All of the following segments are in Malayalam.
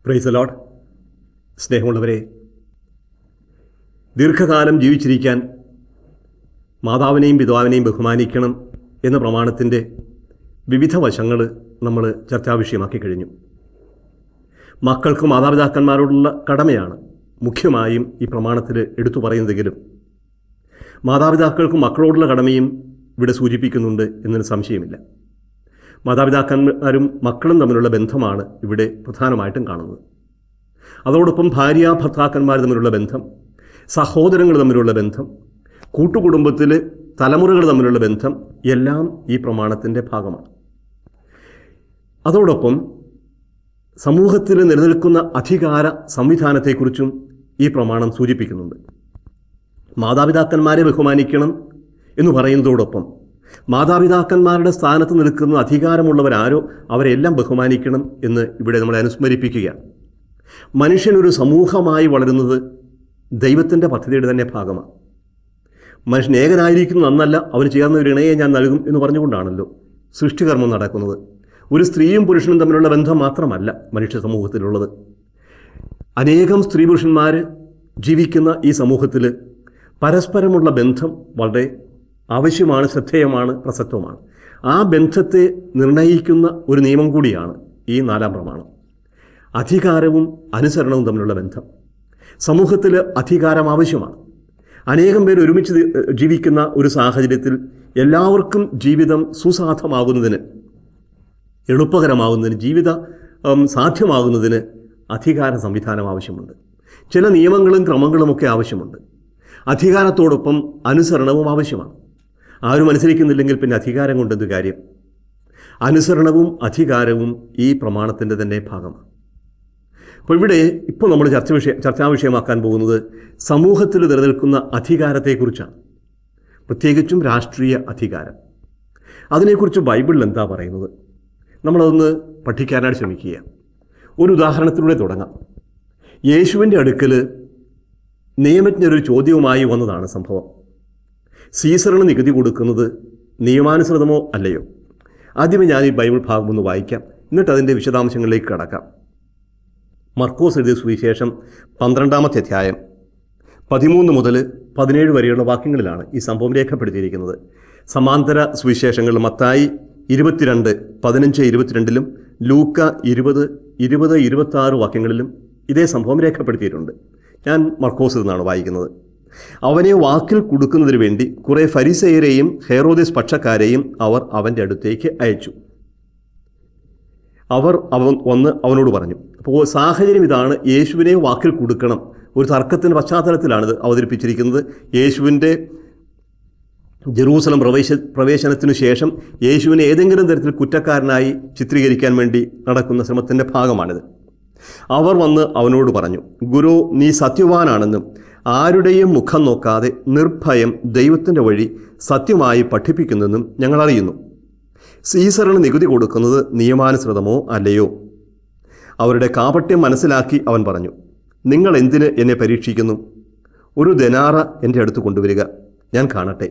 പ്രൈസ് ലോഡ് സ്നേഹമുള്ളവരെ ദീർഘകാലം ജീവിച്ചിരിക്കാൻ മാതാവിനെയും പിതാവിനെയും ബഹുമാനിക്കണം എന്ന പ്രമാണത്തിൻ്റെ വിവിധ വശങ്ങൾ നമ്മൾ ചർച്ചാ വിഷയമാക്കി കഴിഞ്ഞു മക്കൾക്ക് മാതാപിതാക്കന്മാരോടുള്ള കടമയാണ് മുഖ്യമായും ഈ പ്രമാണത്തിൽ എടുത്തു പറയുന്നതെങ്കിലും മാതാപിതാക്കൾക്ക് മക്കളോടുള്ള കടമയും ഇവിടെ സൂചിപ്പിക്കുന്നുണ്ട് എന്നതിന് സംശയമില്ല മാതാപിതാക്കന്മാരും മക്കളും തമ്മിലുള്ള ബന്ധമാണ് ഇവിടെ പ്രധാനമായിട്ടും കാണുന്നത് അതോടൊപ്പം ഭാര്യ ഭർത്താക്കന്മാർ തമ്മിലുള്ള ബന്ധം സഹോദരങ്ങൾ തമ്മിലുള്ള ബന്ധം കൂട്ടുകുടുംബത്തിൽ തലമുറകൾ തമ്മിലുള്ള ബന്ധം എല്ലാം ഈ പ്രമാണത്തിൻ്റെ ഭാഗമാണ് അതോടൊപ്പം സമൂഹത്തിൽ നിലനിൽക്കുന്ന അധികാര സംവിധാനത്തെക്കുറിച്ചും ഈ പ്രമാണം സൂചിപ്പിക്കുന്നുണ്ട് മാതാപിതാക്കന്മാരെ ബഹുമാനിക്കണം എന്ന് പറയുന്നതോടൊപ്പം മാതാപിതാക്കന്മാരുടെ സ്ഥാനത്ത് നിൽക്കുന്ന അധികാരമുള്ളവരാരോ അവരെല്ലാം ബഹുമാനിക്കണം എന്ന് ഇവിടെ നമ്മളെ അനുസ്മരിപ്പിക്കുകയാണ് മനുഷ്യനൊരു സമൂഹമായി വളരുന്നത് ദൈവത്തിൻ്റെ പദ്ധതിയുടെ തന്നെ ഭാഗമാണ് മനുഷ്യൻ ഏകനായിരിക്കുന്നത് നന്നല്ല അവന് ചേർന്ന ഒരു ഇണയെ ഞാൻ നൽകും എന്ന് പറഞ്ഞുകൊണ്ടാണല്ലോ സൃഷ്ടികർമ്മം നടക്കുന്നത് ഒരു സ്ത്രീയും പുരുഷനും തമ്മിലുള്ള ബന്ധം മാത്രമല്ല മനുഷ്യ സമൂഹത്തിലുള്ളത് അനേകം സ്ത്രീ പുരുഷന്മാർ ജീവിക്കുന്ന ഈ സമൂഹത്തിൽ പരസ്പരമുള്ള ബന്ധം വളരെ ആവശ്യമാണ് ശ്രദ്ധേയമാണ് പ്രസക്തവുമാണ് ആ ബന്ധത്തെ നിർണയിക്കുന്ന ഒരു നിയമം കൂടിയാണ് ഈ നാലാം പ്രമാണം അധികാരവും അനുസരണവും തമ്മിലുള്ള ബന്ധം സമൂഹത്തിൽ അധികാരം ആവശ്യമാണ് അനേകം പേർ ഒരുമിച്ച് ദി- ജീവിക്കുന്ന ഒരു സാഹചര്യത്തിൽ എല്ലാവർക്കും ജീവിതം സുസാധ്യമാകുന്നതിന് എളുപ്പകരമാകുന്നതിന് ജീവിത ഉം, സാധ്യമാകുന്നതിന് അധികാര സംവിധാനം ആവശ്യമുണ്ട് ചില നിയമങ്ങളും ക്രമങ്ങളുമൊക്കെ ആവശ്യമുണ്ട് അധികാരത്തോടൊപ്പം അനുസരണവും ആവശ്യമാണ് ആരും അനുസരിക്കുന്നില്ലെങ്കിൽ പിന്നെ അധികാരം കൊണ്ടെന്ത് കാര്യം അനുസരണവും അധികാരവും ഈ പ്രമാണത്തിൻ്റെ തന്നെ ഭാഗമാണ് അപ്പോൾ ഇവിടെ ഇപ്പോൾ നമ്മൾ ചർച്ച വിഷയ ചർച്ചാ വിഷയമാക്കാൻ പോകുന്നത് സമൂഹത്തിൽ നിലനിൽക്കുന്ന അധികാരത്തെക്കുറിച്ചാണ് പ്രത്യേകിച്ചും രാഷ്ട്രീയ അധികാരം അതിനെക്കുറിച്ച് ബൈബിളിൽ എന്താ പറയുന്നത് നമ്മളതൊന്ന് പഠിക്കാനായിട്ട് ശ്രമിക്കുക ഒരു ഉദാഹരണത്തിലൂടെ തുടങ്ങാം യേശുവിൻ്റെ അടുക്കൽ നിയമജ്ഞരൊരു ചോദ്യവുമായി വന്നതാണ് സംഭവം സീസറിന് നികുതി കൊടുക്കുന്നത് നിയമാനുസൃതമോ അല്ലയോ ആദ്യമേ ഞാൻ ഈ ബൈബിൾ ഭാഗം ഒന്ന് വായിക്കാം എന്നിട്ട് അതിൻ്റെ വിശദാംശങ്ങളിലേക്ക് കടക്കാം മർക്കോസ് എഴുതിയ സുവിശേഷം പന്ത്രണ്ടാമത്തെ അധ്യായം പതിമൂന്ന് മുതൽ പതിനേഴ് വരെയുള്ള വാക്യങ്ങളിലാണ് ഈ സംഭവം രേഖപ്പെടുത്തിയിരിക്കുന്നത് സമാന്തര സുവിശേഷങ്ങൾ മത്തായി ഇരുപത്തിരണ്ട് പതിനഞ്ച് ഇരുപത്തിരണ്ടിലും ലൂക്ക ഇരുപത് ഇരുപത് ഇരുപത്തി ആറ് വാക്യങ്ങളിലും ഇതേ സംഭവം രേഖപ്പെടുത്തിയിട്ടുണ്ട് ഞാൻ മർക്കോസിൽ നിന്നാണ് വായിക്കുന്നത് അവനെ വാക്കിൽ കൊടുക്കുന്നതിന് വേണ്ടി കുറേ ഫരിസയരെയും ഹെറോദിസ് പക്ഷക്കാരെയും അവർ അവൻ്റെ അടുത്തേക്ക് അയച്ചു അവർ അവൻ വന്ന് അവനോട് പറഞ്ഞു അപ്പോൾ സാഹചര്യം ഇതാണ് യേശുവിനെ വാക്കിൽ കൊടുക്കണം ഒരു തർക്കത്തിൻ്റെ പശ്ചാത്തലത്തിലാണിത് അവതരിപ്പിച്ചിരിക്കുന്നത് യേശുവിൻ്റെ ജെറൂസലം പ്രവേശ പ്രവേശനത്തിനു ശേഷം യേശുവിനെ ഏതെങ്കിലും തരത്തിൽ കുറ്റക്കാരനായി ചിത്രീകരിക്കാൻ വേണ്ടി നടക്കുന്ന ശ്രമത്തിൻ്റെ ഭാഗമാണിത് അവർ വന്ന് അവനോട് പറഞ്ഞു ഗുരു നീ സത്യവാനാണെന്നും ആരുടെയും മുഖം നോക്കാതെ നിർഭയം ദൈവത്തിൻ്റെ വഴി സത്യമായി പഠിപ്പിക്കുന്നെന്നും ഞങ്ങൾ അറിയുന്നു സീസറിന് നികുതി കൊടുക്കുന്നത് നിയമാനുസൃതമോ അല്ലയോ അവരുടെ കാപട്യം മനസ്സിലാക്കി അവൻ പറഞ്ഞു നിങ്ങൾ എന്തിന് എന്നെ പരീക്ഷിക്കുന്നു ഒരു ദനാറ എൻ്റെ അടുത്ത് കൊണ്ടുവരിക ഞാൻ കാണട്ടെ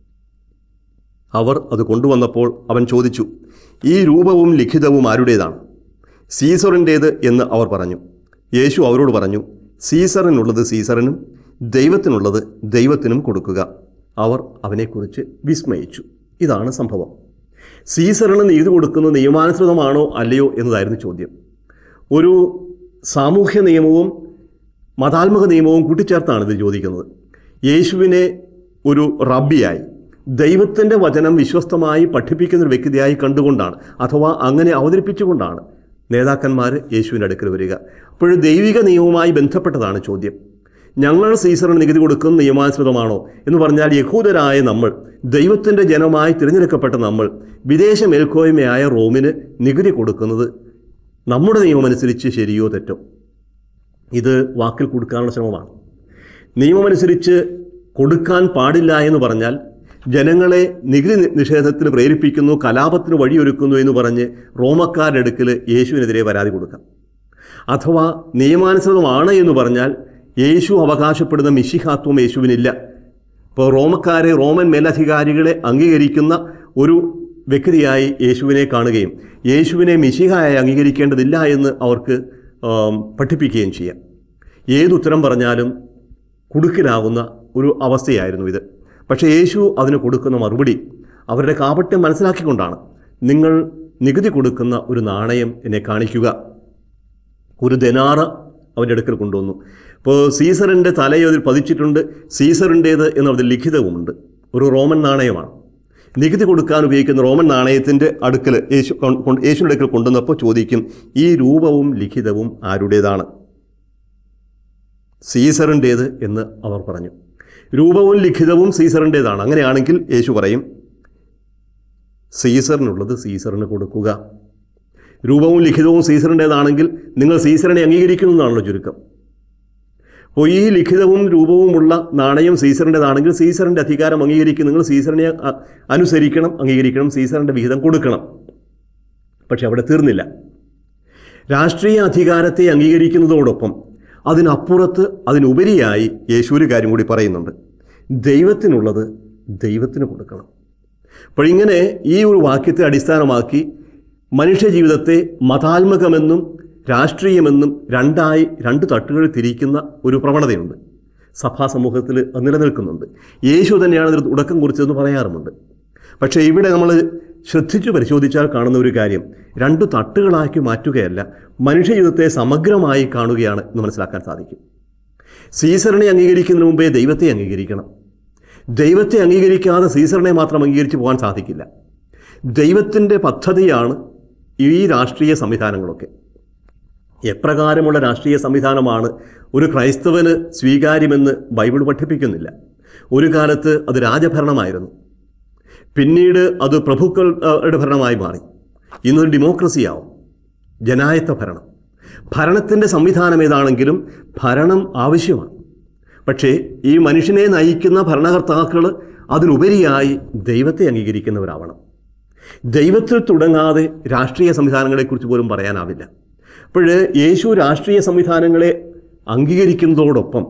അവർ അത് കൊണ്ടുവന്നപ്പോൾ അവൻ ചോദിച്ചു ഈ രൂപവും ലിഖിതവും ആരുടേതാണ് സീസറിൻ്റേത് എന്ന് അവർ പറഞ്ഞു യേശു അവരോട് പറഞ്ഞു സീസറിനുള്ളത് സീസറിനും ദൈവത്തിനുള്ളത് ദൈവത്തിനും കൊടുക്കുക അവർ അവനെക്കുറിച്ച് വിസ്മയിച്ചു ഇതാണ് സംഭവം സീസറിന് നീതി കൊടുക്കുന്നത് നിയമാനുസൃതമാണോ അല്ലയോ എന്നതായിരുന്നു ചോദ്യം ഒരു സാമൂഹ്യ നിയമവും മതാത്മക നിയമവും കൂട്ടിച്ചേർത്താണ് ഇത് ചോദിക്കുന്നത് യേശുവിനെ ഒരു റബ്ബിയായി ദൈവത്തിൻ്റെ വചനം വിശ്വസ്തമായി പഠിപ്പിക്കുന്ന ഒരു വ്യക്തിയായി കണ്ടുകൊണ്ടാണ് അഥവാ അങ്ങനെ അവതരിപ്പിച്ചുകൊണ്ടാണ് നേതാക്കന്മാർ യേശുവിൻ്റെ അടുക്കൽ വരിക അപ്പോൾ ദൈവിക നിയമവുമായി ബന്ധപ്പെട്ടതാണ് ചോദ്യം ഞങ്ങൾ സീസറിന് നികുതി കൊടുക്കുന്ന നിയമാനുസൃതമാണോ എന്ന് പറഞ്ഞാൽ യഹൂദരായ നമ്മൾ ദൈവത്തിൻ്റെ ജനമായി തിരഞ്ഞെടുക്കപ്പെട്ട നമ്മൾ വിദേശ മേൽക്കോയ്മയായ റോമിന് നികുതി കൊടുക്കുന്നത് നമ്മുടെ നിയമമനുസരിച്ച് ശരിയോ തെറ്റോ ഇത് വാക്കിൽ കൊടുക്കാനുള്ള ശ്രമമാണ് നിയമമനുസരിച്ച് കൊടുക്കാൻ പാടില്ല എന്ന് പറഞ്ഞാൽ ജനങ്ങളെ നികുതി നി- നിഷേധത്തിന് പ്രേരിപ്പിക്കുന്നു കലാപത്തിന് വഴിയൊരുക്കുന്നു എന്ന് പറഞ്ഞ് റോമക്കാരുടെ അടുക്കൽ യേശുവിനെതിരെ പരാതി കൊടുക്കാം അഥവാ നിയമാനുസൃതമാണ് എന്ന് പറഞ്ഞാൽ യേശു അവകാശപ്പെടുന്ന മിശിഹാത്വം യേശുവിനില്ല ഇപ്പോൾ റോമക്കാരെ റോമൻ മേലധികാരികളെ അംഗീകരിക്കുന്ന ഒരു വ്യക്തിയായി യേശുവിനെ കാണുകയും യേശുവിനെ മിശിഹായി അംഗീകരിക്കേണ്ടതില്ല എന്ന് അവർക്ക് ആം, പഠിപ്പിക്കുകയും ചെയ്യാം ഏതുത്തരം പറഞ്ഞാലും കുടുക്കിലാകുന്ന ഒരു അവസ്ഥയായിരുന്നു ഇത് പക്ഷേ യേശു അതിന് കൊടുക്കുന്ന മറുപടി അവരുടെ കാപട്യം മനസ്സിലാക്കിക്കൊണ്ടാണ് നിങ്ങൾ നികുതി കൊടുക്കുന്ന ഒരു നാണയം എന്നെ കാണിക്കുക ഒരു ദനാറ അവൻ്റെ അടുക്കൽ കൊണ്ടുവന്നു ഇപ്പോൾ സീസറിൻ്റെ തലയോ അതിൽ പതിച്ചിട്ടുണ്ട് സീസറിൻ്റേത് എന്നതിൽ ലിഖിതവുമുണ്ട് ഒരു റോമൻ നാണയമാണ് നികുതി കൊടുക്കാൻ ഉപയോഗിക്കുന്ന റോമൻ നാണയത്തിൻ്റെ അടുക്കൽ യേശു കൊണ്ട് യേശുവിൻ്റെ അടുക്കൽ കൊണ്ടുവന്നപ്പോൾ ചോദിക്കും ഈ രൂപവും ലിഖിതവും ആരുടേതാണ് സീസറിൻ്റേത് എന്ന് അവർ പറഞ്ഞു രൂപവും ലിഖിതവും സീസറിൻ്റേതാണ് അങ്ങനെയാണെങ്കിൽ യേശു പറയും സീസറിനുള്ളത് സീസറിന് കൊടുക്കുക രൂപവും ലിഖിതവും സീസറിൻ്റേതാണെങ്കിൽ നിങ്ങൾ സീസറിനെ അംഗീകരിക്കുന്നു എന്നാണല്ലോ ചുരുക്കം അപ്പോൾ ഈ ലിഖിതവും രൂപവുമുള്ള നാണയം സീസറിൻ്റെതാണെങ്കിൽ സീസറിൻ്റെ അധികാരം അംഗീകരിക്കും നിങ്ങൾ സീസറിനെ അ- അനുസരിക്കണം അംഗീകരിക്കണം സീസറിൻ്റെ വിഹിതം കൊടുക്കണം പക്ഷെ അവിടെ തീർന്നില്ല രാഷ്ട്രീയ അധികാരത്തെ അംഗീകരിക്കുന്നതോടൊപ്പം അതിനപ്പുറത്ത് അതിനുപരിയായി യേശു ഒരു കാര്യം കൂടി പറയുന്നുണ്ട് ദൈവത്തിനുള്ളത് ദൈവത്തിന് കൊടുക്കണം അപ്പോൾ ഇങ്ങനെ ഈ ഒരു വാക്യത്തെ അടിസ്ഥാനമാക്കി മനുഷ്യജീവിതത്തെ മതാത്മകമെന്നും രാഷ്ട്രീയമെന്നും രണ്ടായി രണ്ട് തട്ടുകളിൽ തിരിക്കുന്ന ഒരു പ്രവണതയുണ്ട് സഭാ സമൂഹത്തിൽ അത് നിലനിൽക്കുന്നുണ്ട് യേശു തന്നെയാണ് ഇതിന് തുടക്കം കുറിച്ചതെന്ന് പറയാറുമുണ്ട് പക്ഷേ ഇവിടെ നമ്മൾ ശ്രദ്ധിച്ചു പരിശോധിച്ചാൽ കാണുന്ന ഒരു കാര്യം രണ്ട് തട്ടുകളാക്കി മാറ്റുകയല്ല മനുഷ്യജീവിതത്തെ സമഗ്രമായി കാണുകയാണ് എന്ന് മനസ്സിലാക്കാൻ സാധിക്കും സീസറിനെ അംഗീകരിക്കുന്നതിന് മുമ്പേ ദൈവത്തെ അംഗീകരിക്കണം ദൈവത്തെ അംഗീകരിക്കാതെ സീസറിനെ മാത്രം അംഗീകരിച്ച് പോകാൻ സാധിക്കില്ല ദൈവത്തിൻ്റെ പദ്ധതിയാണ് ഈ രാഷ്ട്രീയ സംവിധാനങ്ങളൊക്കെ എപ്രകാരമുള്ള രാഷ്ട്രീയ സംവിധാനമാണ് ഒരു ക്രൈസ്തവന് സ്വീകാര്യമെന്ന് ബൈബിൾ പഠിപ്പിക്കുന്നില്ല ഒരു കാലത്ത് അത് രാജഭരണമായിരുന്നു പിന്നീട് അത് പ്രഭുക്കളുടെ ഭരണമായി മാറി ഇന്നൊരു ഡെമോക്രസിയാവും ജനായത്ത ഭരണം ഭരണത്തിൻ്റെ സംവിധാനം ഏതാണെങ്കിലും ഭരണം ആവശ്യമാണ് പക്ഷേ ഈ മനുഷ്യനെ നയിക്കുന്ന ഭരണകർത്താക്കൾ അതിനുപരിയായി ദൈവത്തെ അംഗീകരിക്കുന്നവരാവണം ദൈവത്തിൽ തുടങ്ങാതെ രാഷ്ട്രീയ സംവിധാനങ്ങളെക്കുറിച്ച് പോലും പറയാനാവില്ല അപ്പോൾ യേശു രാഷ്ട്രീയ സംവിധാനങ്ങളെ അംഗീകരിക്കുന്നതോടൊപ്പം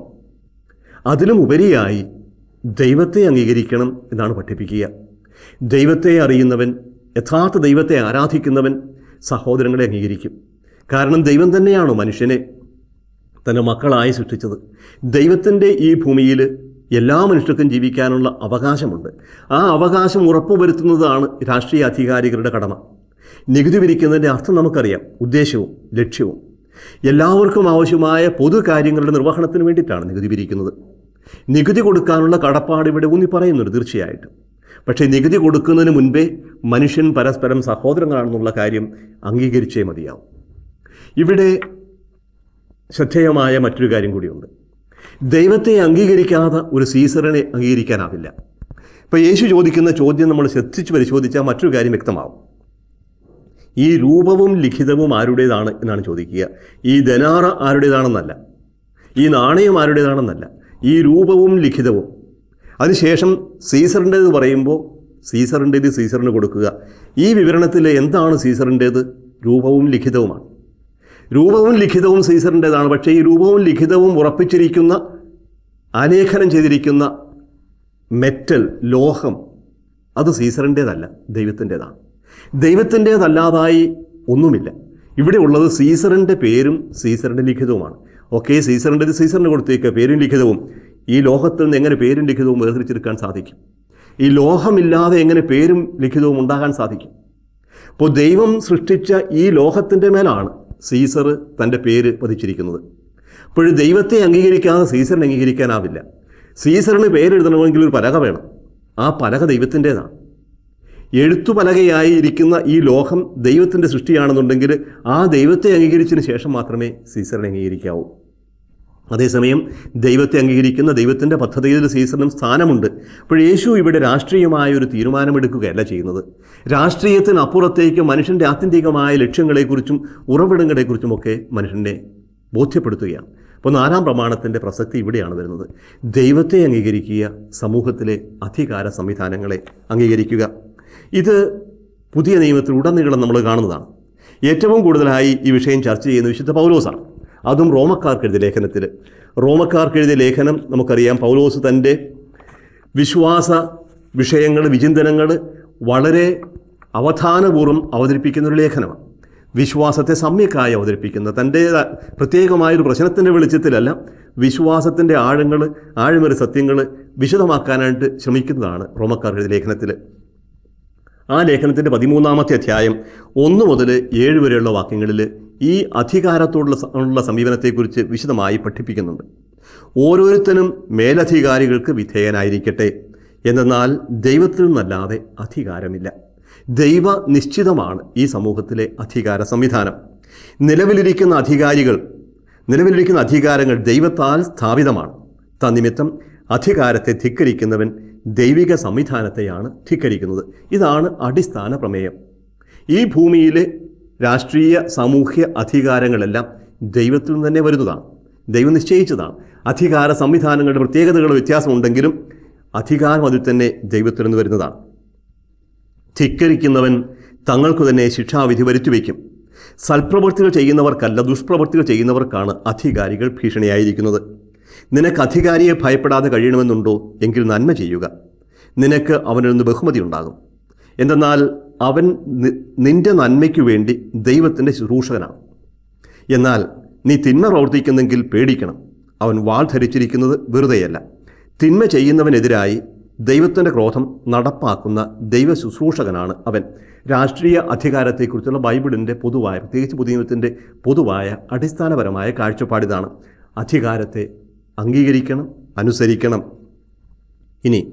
അതിലും ഉപരിയായി ദൈവത്തെ അംഗീകരിക്കണം എന്നാണ് പഠിപ്പിക്കുക ദൈവത്തെ അറിയുന്നവൻ യഥാർത്ഥ ദൈവത്തെ ആരാധിക്കുന്നവൻ സഹോദരങ്ങളെ അംഗീകരിക്കും കാരണം ദൈവം തന്നെയാണോ മനുഷ്യനെ തൻ്റെ മക്കളായി സൃഷ്ടിച്ചത് ദൈവത്തിൻ്റെ ഈ ഭൂമിയിൽ എല്ലാ മനുഷ്യർക്കും ജീവിക്കാനുള്ള അവകാശമുണ്ട് ആ അവകാശം ഉറപ്പുവരുത്തുന്നതാണ് രാഷ്ട്രീയ അധികാരികളുടെ കടമ നികുതി പിരിക്കുന്നതിൻ്റെ അർത്ഥം നമുക്കറിയാം ഉദ്ദേശവും ലക്ഷ്യവും എല്ലാവർക്കും ആവശ്യമായ പൊതു കാര്യങ്ങളുടെ നിർവഹണത്തിന് വേണ്ടിയിട്ടാണ് നികുതി പിരിക്കുന്നത് നികുതി കൊടുക്കാനുള്ള കടപ്പാട് ഇവിടെ ഊന്നി പറയുന്നുണ്ട് തീർച്ചയായിട്ടും പക്ഷേ നികുതി കൊടുക്കുന്നതിന് മുൻപേ മനുഷ്യൻ പരസ്പരം സഹോദരങ്ങളാണെന്നുള്ള കാര്യം അംഗീകരിച്ചേ മതിയാവും ഇവിടെ ശ്രദ്ധേയമായ മറ്റൊരു കാര്യം കൂടിയുണ്ട് ദൈവത്തെ അംഗീകരിക്കാതെ ഒരു സീസറിനെ അംഗീകരിക്കാനാവില്ല ഇപ്പോൾ യേശു ചോദിക്കുന്ന ചോദ്യം നമ്മൾ ശ്രദ്ധിച്ച് പരിശോധിച്ചാൽ മറ്റൊരു കാര്യം വ്യക്തമാവും ഈ രൂപവും ലിഖിതവും ആരുടേതാണ് എന്നാണ് ചോദിക്കുക ഈ ധനാറ ആരുടേതാണെന്നല്ല ഈ നാണയം ആരുടേതാണെന്നല്ല ഈ രൂപവും ലിഖിതവും അതിനുശേഷം സീസറിൻ്റേത് പറയുമ്പോൾ സീസറിൻ്റേത് സീസറിന് കൊടുക്കുക ഈ വിവരണത്തിൽ എന്താണ് സീസറിൻ്റേത് രൂപവും ലിഖിതവുമാണ് രൂപവും ലിഖിതവും സീസറിൻ്റേതാണ് പക്ഷേ ഈ രൂപവും ലിഖിതവും ഉറപ്പിച്ചിരിക്കുന്ന ആലേഖനം ചെയ്തിരിക്കുന്ന മെറ്റൽ ലോഹം അത് സീസറിൻ്റേതല്ല ദൈവത്തിൻ്റേതാണ് ദൈവത്തിൻ്റേതല്ലാതായി ഒന്നുമില്ല ഇവിടെ ഉള്ളത് സീസറിൻ്റെ പേരും സീസറിൻ്റെ ലിഖിതവുമാണ് ഓക്കെ സീസറിൻ്റെത് സീസറിന് കൊടുത്തേക്കുക പേരും ലിഖിതവും ഈ ലോകത്തിൽ നിന്ന് എങ്ങനെ പേരും ലിഖിതവും വേർതിരിച്ചെടുക്കാൻ സാധിക്കും ഈ ലോഹമില്ലാതെ എങ്ങനെ പേരും ലിഖിതവും ഉണ്ടാകാൻ സാധിക്കും അപ്പോൾ ദൈവം സൃഷ്ടിച്ച ഈ ലോകത്തിൻ്റെ മേലാണ് സീസർ തൻ്റെ പേര് പതിച്ചിരിക്കുന്നത് അപ്പോൾ ദൈവത്തെ അംഗീകരിക്കാതെ സീസറിനെ അംഗീകരിക്കാനാവില്ല സീസറിന് പേരെഴുതണമെങ്കിൽ ഒരു പലക വേണം ആ പലക ദൈവത്തിൻ്റേതാണ് എഴുത്തുപലകയായി ഇരിക്കുന്ന ഈ ലോകം ദൈവത്തിൻ്റെ സൃഷ്ടിയാണെന്നുണ്ടെങ്കിൽ ആ ദൈവത്തെ അംഗീകരിച്ചതിന് ശേഷം മാത്രമേ സീസറിനെ അംഗീകരിക്കാവൂ അതേസമയം ദൈവത്തെ അംഗീകരിക്കുന്ന ദൈവത്തിൻ്റെ പദ്ധതിയിൽ സീസറിനും സ്ഥാനമുണ്ട് അപ്പോൾ യേശു ഇവിടെ രാഷ്ട്രീയമായ ഒരു തീരുമാനമെടുക്കുകയല്ല ചെയ്യുന്നത് രാഷ്ട്രീയത്തിനപ്പുറത്തേക്ക് മനുഷ്യൻ്റെ ആത്യന്തികമായ ലക്ഷ്യങ്ങളെക്കുറിച്ചും ഉറവിടങ്ങളെക്കുറിച്ചുമൊക്കെ മനുഷ്യനെ ബോധ്യപ്പെടുത്തുകയാണ് അപ്പോൾ നാലാം പ്രമാണത്തിൻ്റെ പ്രസക്തി ഇവിടെയാണ് വരുന്നത് ദൈവത്തെ അംഗീകരിക്കുക സമൂഹത്തിലെ അധികാര സംവിധാനങ്ങളെ അംഗീകരിക്കുക ഇത് പുതിയ നിയമത്തിൽ ഉടനീളം നമ്മൾ കാണുന്നതാണ് ഏറ്റവും കൂടുതലായി ഈ വിഷയം ചർച്ച ചെയ്യുന്ന വിശുദ്ധ പൗലോസാണ് അതും റോമക്കാർക്ക് എഴുതിയ ലേഖനത്തിൽ റോമക്കാർക്ക് എഴുതിയ ലേഖനം നമുക്കറിയാം പൗലോസ് തൻ്റെ വിശ്വാസ വിഷയങ്ങൾ വിചിന്തനങ്ങൾ വളരെ അവധാനപൂർവ്വം അവതരിപ്പിക്കുന്ന ഒരു ലേഖനമാണ് വിശ്വാസത്തെ സമ്യക്കായി അവതരിപ്പിക്കുന്ന തൻ്റെ പ്രത്യേകമായൊരു പ്രശ്നത്തിൻ്റെ വെളിച്ചത്തിലല്ല വിശ്വാസത്തിൻ്റെ ആഴങ്ങൾ ആഴമേറിയ സത്യങ്ങൾ വിശദമാക്കാനായിട്ട് ശ്രമിക്കുന്നതാണ് റോമക്കാരുടെ ലേഖനത്തിൽ ആ ലേഖനത്തിൻ്റെ പതിമൂന്നാമത്തെ അധ്യായം ഒന്ന് മുതൽ ഏഴ് വരെയുള്ള വാക്യങ്ങളിൽ ഈ അധികാരത്തോടുള്ള സ- ഉള്ള സമീപനത്തെക്കുറിച്ച് വിശദമായി പഠിപ്പിക്കുന്നുണ്ട് ഓരോരുത്തരും മേലധികാരികൾക്ക് വിധേയനായിരിക്കട്ടെ എന്നാൽ ദൈവത്തിൽ നിന്നല്ലാതെ അധികാരമില്ല ദൈവ നിശ്ചിതമാണ് ഈ സമൂഹത്തിലെ അധികാര സംവിധാനം നിലവിലിരിക്കുന്ന അധികാരികൾ നിലവിലിരിക്കുന്ന അധികാരങ്ങൾ ദൈവത്താൽ സ്ഥാപിതമാണ് തന്നിമിത്തം അധികാരത്തെ ധിക്കരിക്കുന്നവൻ ദൈവിക സംവിധാനത്തെയാണ് ധിക്കരിക്കുന്നത് ഇതാണ് അടിസ്ഥാന പ്രമേയം ഈ ഭൂമിയിലെ രാഷ്ട്രീയ സാമൂഹ്യ അധികാരങ്ങളെല്ലാം ദൈവത്തിൽ നിന്ന് തന്നെ വരുന്നതാണ് ദൈവം നിശ്ചയിച്ചതാണ് അധികാര സംവിധാനങ്ങളുടെ പ്രത്യേകതകൾ വ്യത്യാസമുണ്ടെങ്കിലും അധികാരം അതിൽ തന്നെ ദൈവത്തിൽ നിന്ന് വരുന്നതാണ് ധിക്കരിക്കുന്നവൻ തങ്ങൾക്കു തന്നെ ശിക്ഷാവിധി വരുത്തിവെക്കും സൽപ്രവൃത്തികൾ ചെയ്യുന്നവർക്കല്ല ദുഷ്പ്രവൃത്തികൾ ചെയ്യുന്നവർക്കാണ് അധികാരികൾ ഭീഷണിയായിരിക്കുന്നത് നിനക്ക് അധികാരിയെ ഭയപ്പെടാതെ കഴിയണമെന്നുണ്ടോ എങ്കിൽ നന്മ ചെയ്യുക നിനക്ക് അവനിൽ നിന്ന് ബഹുമതി ഉണ്ടാകും എന്തെന്നാൽ അവൻ നി- നിന്റെ നന്മയ്ക്കു വേണ്ടി ദൈവത്തിൻ്റെ ശുശ്രൂഷകനാണ് എന്നാൽ നീ തിന്മ പ്രവർത്തിക്കുന്നെങ്കിൽ പേടിക്കണം അവൻ വാൾ ധരിച്ചിരിക്കുന്നത് വെറുതെയല്ല തിന്മ ചെയ്യുന്നവനെതിരായി ദൈവത്തിൻ്റെ ക്രോധം നടപ്പാക്കുന്ന ദൈവ ശുശ്രൂഷകനാണ് അവൻ രാഷ്ട്രീയ അധികാരത്തെക്കുറിച്ചുള്ള ബൈബിളിൻ്റെ പൊതുവായ പ്രത്യേകിച്ച് പുതിയ നിയമത്തിൻ്റെ പൊതുവായ അടിസ്ഥാനപരമായ കാഴ്ചപ്പാടിതാണ് അധികാരത്തെ അംഗീകരിക്കണം അനുസരിക്കണം ഇനി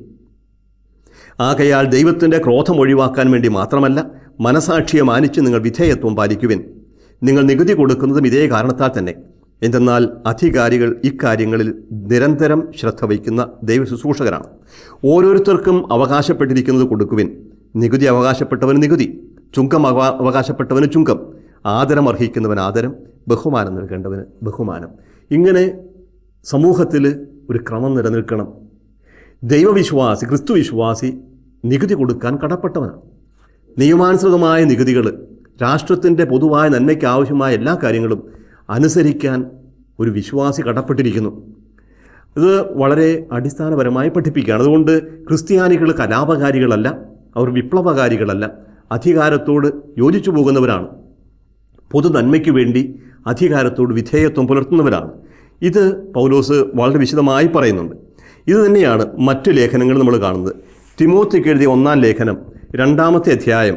ആകയാൽ ദൈവത്തിൻ്റെ ക്രോധം ഒഴിവാക്കാൻ വേണ്ടി മാത്രമല്ല മനസാക്ഷിയെ മാനിച്ച് നിങ്ങൾ വിധേയത്വം പാലിക്കുവിൻ നിങ്ങൾ നികുതി കൊടുക്കുന്നതും ഇതേ കാരണത്താൽ തന്നെ എന്തെന്നാൽ അധികാരികൾ ഇക്കാര്യങ്ങളിൽ നിരന്തരം ശ്രദ്ധ വയ്ക്കുന്ന ദൈവ ശുശ്രൂഷകരാണ് ഓരോരുത്തർക്കും അവകാശപ്പെട്ടിരിക്കുന്നത് കൊടുക്കുവിൻ നികുതി അവകാശപ്പെട്ടവന് നികുതി ചുങ്കം അവ- അവകാശപ്പെട്ടവന് ചുങ്കം ആദരം അർഹിക്കുന്നവൻ ആദരം ബഹുമാനം നൽകേണ്ടവന് ബഹുമാനം ഇങ്ങനെ സമൂഹത്തിൽ ഒരു ക്രമം നിലനിൽക്കണം ദൈവവിശ്വാസി ക്രിസ്തു വിശ്വാസി നികുതി കൊടുക്കാൻ കടപ്പെട്ടവനാണ് നിയമാനുസൃതമായ നികുതികൾ രാഷ്ട്രത്തിൻ്റെ പൊതുവായ നന്മയ്ക്ക് ആവശ്യമായ എല്ലാ കാര്യങ്ങളും അനുസരിക്കാൻ ഒരു വിശ്വാസി കടപ്പെട്ടിരിക്കുന്നു ഇത് വളരെ അടിസ്ഥാനപരമായി പഠിപ്പിക്കുകയാണ് അതുകൊണ്ട് ക്രിസ്ത്യാനികൾ കലാപകാരികളല്ല അവർ വിപ്ലവകാരികളല്ല അധികാരത്തോട് യോജിച്ചു പോകുന്നവരാണ് പൊതു നന്മയ്ക്ക് വേണ്ടി അധികാരത്തോട് വിധേയത്വം പുലർത്തുന്നവരാണ് ഇത് പൗലോസ് വളരെ വിശദമായി പറയുന്നുണ്ട് ഇത് തന്നെയാണ് മറ്റു ലേഖനങ്ങൾ നമ്മൾ കാണുന്നത് തിമോത്തിക്ക് എഴുതിയ ഒന്നാം ലേഖനം രണ്ടാമത്തെ അധ്യായം